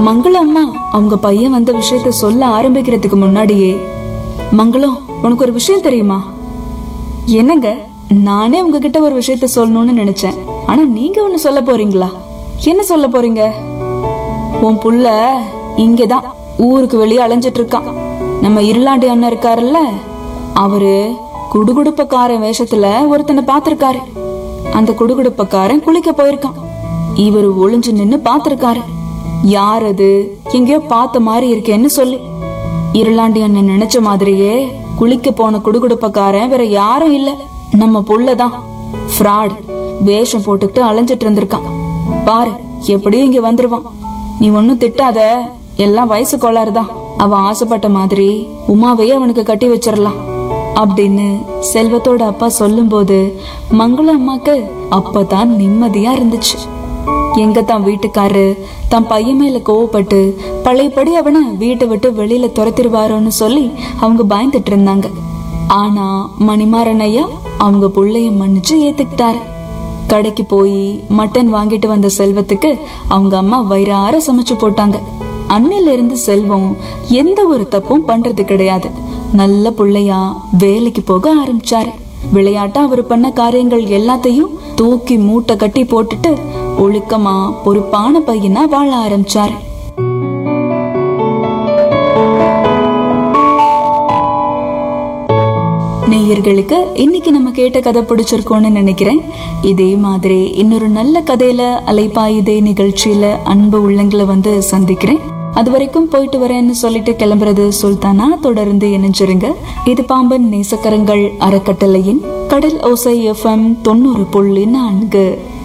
மங்களம் அம்மா அவங்க பையன் வந்த விஷயத்த சொல்ல ஆரம்பிக்கிறதுக்கு முன்னாடியே மங்களம் உனக்கு ஒரு விஷயம் தெரியுமா என்னங்க நானே உங்ககிட்ட ஒரு விஷயத்த சொல்லணும்னு நினைச்சேன் ஆனா நீங்க ஒண்ணு சொல்ல போறீங்களா என்ன சொல்ல போறீங்க உன் புள்ள இங்கதான் ஊருக்கு வெளியே அலைஞ்சிட்டு இருக்கான் நம்ம இருளாண்டி அண்ணன் இருக்காருல்ல அவரு குடுகுடுப்பக்காரன் வேஷத்துல ஒருத்தனை பாத்திருக்காரு அந்த குடுகுடுப்பக்காரன் குளிக்க போயிருக்கான் இவரு ஒளிஞ்சு நின்னு பாத்திருக்காரு யார் அது எங்கேயோ பார்த்த மாதிரி இருக்கேன்னு சொல்லி இருளாண்டி அண்ணன் நினைச்ச மாதிரியே குளிக்க போன குடுகுடுப்பக்காரன் வேற யாரும் இல்ல நம்ம புள்ளதான் ஃப்ராட் வேஷம் போட்டுக்கிட்டு அலைஞ்சிட்டு இருந்திருக்கான் பாரு எப்படியும் இங்க வந்துருவான் நீ ஒன்னும் திட்டாத எல்லாம் வயசு கோளாறுதான் அவன் ஆசைப்பட்ட மாதிரி உமாவையே அவனுக்கு கட்டி வச்சிடலாம் அப்படின்னு செல்வத்தோட அப்பா சொல்லும்போது மங்கள அம்மாக்கு அப்பதான் நிம்மதியா இருந்துச்சு எங்க தான் வீட்டுக்காரரு தன் பையன் மேல கோவப்பட்டு பழையபடி அவனை வீட்டை விட்டு வெளியில துரத்திருவாரோன்னு சொல்லி அவங்க பயந்துட்டு இருந்தாங்க ஆனா மணிமாறன் ஐயா அவங்க புள்ளைய மன்னிச்சு ஏத்துக்கிட்டாரு கடைக்கு போய் மட்டன் வாங்கிட்டு வந்த செல்வத்துக்கு அவங்க அம்மா வயிறார சமைச்சு போட்டாங்க அன்னையில இருந்து செல்வம் எந்த ஒரு தப்பும் பண்றது கிடையாது நல்ல புள்ளையா வேலைக்கு போக ஆரம்பிச்சாரு விளையாட்டா அவர் பண்ண காரியங்கள் எல்லாத்தையும் தூக்கி மூட்டை கட்டி போட்டுட்டு ஒழுக்கமா பொறுப்பான பையனா வாழ ஆரம்பிச்சாரு நேயர்களுக்கு இன்னைக்கு நம்ம கேட்ட கதை பிடிச்சிருக்கோம்னு நினைக்கிறேன் இதே மாதிரி இன்னொரு நல்ல கதையில அலைப்பாயுதே நிகழ்ச்சியில அன்பு உள்ளங்களை வந்து சந்திக்கிறேன் அது வரைக்கும் போயிட்டு வரேன்னு சொல்லிட்டு கிளம்புறது சுல்தானா தொடர்ந்து இணைஞ்சிருங்க இது பாம்பன் நேசக்கரங்கள் அறக்கட்டளையின் கடல் ஓசை எஃப்எம் தொண்ணூறு புள்ளி நான்கு